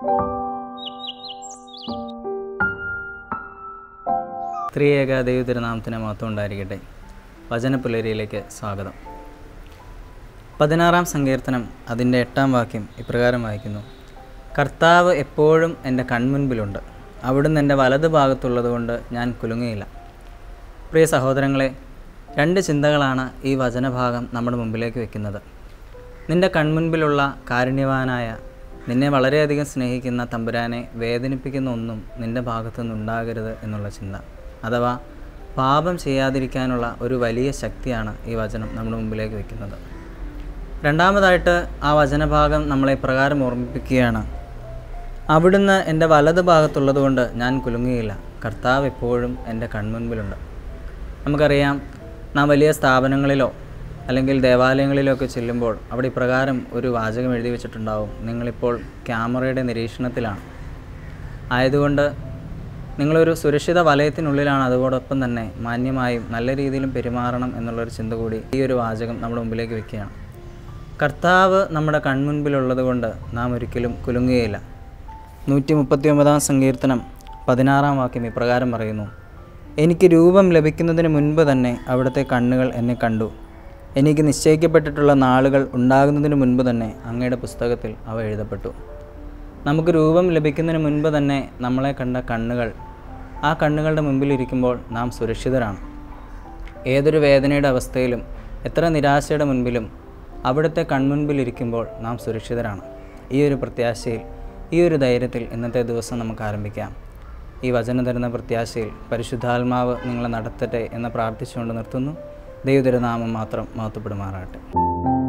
ത്രിയേക ദൈവ തിരുനാമത്തിന് മഹത്വം ഉണ്ടായിരിക്കട്ടെ വചനപ്പുലരിയിലേക്ക് സ്വാഗതം പതിനാറാം സങ്കീർത്തനം അതിൻ്റെ എട്ടാം വാക്യം ഇപ്രകാരം വായിക്കുന്നു കർത്താവ് എപ്പോഴും എൻ്റെ കൺമുൻപിലുണ്ട് അവിടുന്ന് എൻ്റെ വലത് ഭാഗത്തുള്ളതുകൊണ്ട് ഞാൻ കുലുങ്ങിയില്ല പ്രിയ സഹോദരങ്ങളെ രണ്ട് ചിന്തകളാണ് ഈ വചനഭാഗം നമ്മുടെ മുമ്പിലേക്ക് വെക്കുന്നത് നിൻ്റെ കൺമുൻപിലുള്ള കാരുണ്യവാനായ നിന്നെ വളരെയധികം സ്നേഹിക്കുന്ന തമ്പുരാനെ വേദനിപ്പിക്കുന്ന ഒന്നും നിൻ്റെ ഭാഗത്തു നിന്നുണ്ടാകരുത് എന്നുള്ള ചിന്ത അഥവാ പാപം ചെയ്യാതിരിക്കാനുള്ള ഒരു വലിയ ശക്തിയാണ് ഈ വചനം നമ്മുടെ മുമ്പിലേക്ക് വെക്കുന്നത് രണ്ടാമതായിട്ട് ആ വചനഭാഗം നമ്മളെ പ്രകാരം ഓർമ്മിപ്പിക്കുകയാണ് അവിടുന്ന് എൻ്റെ വലത് ഭാഗത്തുള്ളതുകൊണ്ട് ഞാൻ കുലുങ്ങുകയില്ല കർത്താവ് എപ്പോഴും എൻ്റെ കൺമുൻപിലുണ്ട് നമുക്കറിയാം നാം വലിയ സ്ഥാപനങ്ങളിലോ അല്ലെങ്കിൽ ദേവാലയങ്ങളിലോ ഒക്കെ ചെല്ലുമ്പോൾ അവിടെ ഇപ്രകാരം ഒരു വാചകം എഴുതി വെച്ചിട്ടുണ്ടാവും നിങ്ങളിപ്പോൾ ക്യാമറയുടെ നിരീക്ഷണത്തിലാണ് ആയതുകൊണ്ട് നിങ്ങളൊരു സുരക്ഷിത വലയത്തിനുള്ളിലാണ് അതോടൊപ്പം തന്നെ മാന്യമായും നല്ല രീതിയിലും പെരുമാറണം എന്നുള്ളൊരു ചിന്ത കൂടി ഈ ഒരു വാചകം നമ്മുടെ മുമ്പിലേക്ക് വെക്കുകയാണ് കർത്താവ് നമ്മുടെ കൺമുൻപിലുള്ളത് കൊണ്ട് നാം ഒരിക്കലും കുലുങ്ങുകയില്ല നൂറ്റി മുപ്പത്തി ഒമ്പതാം സങ്കീർത്തനം പതിനാറാം വാക്യം ഇപ്രകാരം പറയുന്നു എനിക്ക് രൂപം ലഭിക്കുന്നതിന് മുൻപ് തന്നെ അവിടുത്തെ കണ്ണുകൾ എന്നെ കണ്ടു എനിക്ക് നിശ്ചയിക്കപ്പെട്ടിട്ടുള്ള നാളുകൾ ഉണ്ടാകുന്നതിന് മുൻപ് തന്നെ അങ്ങയുടെ പുസ്തകത്തിൽ അവ എഴുതപ്പെട്ടു നമുക്ക് രൂപം ലഭിക്കുന്നതിന് മുൻപ് തന്നെ നമ്മളെ കണ്ട കണ്ണുകൾ ആ കണ്ണുകളുടെ മുമ്പിലിരിക്കുമ്പോൾ നാം സുരക്ഷിതരാണ് ഏതൊരു വേദനയുടെ അവസ്ഥയിലും എത്ര നിരാശയുടെ മുൻപിലും അവിടുത്തെ കൺമുൻപിലിരിക്കുമ്പോൾ നാം സുരക്ഷിതരാണ് ഈ ഒരു പ്രത്യാശയിൽ ഈ ഒരു ധൈര്യത്തിൽ ഇന്നത്തെ ദിവസം നമുക്ക് ആരംഭിക്കാം ഈ വചനം തരുന്ന പ്രത്യാശയിൽ പരിശുദ്ധാത്മാവ് നിങ്ങളെ നടത്തട്ടെ എന്ന് പ്രാർത്ഥിച്ചുകൊണ്ട് നിർത്തുന്നു ദൈവതിരുനാമം മാത്രം മഹത്വപ്പെടുമാറാട്ടെ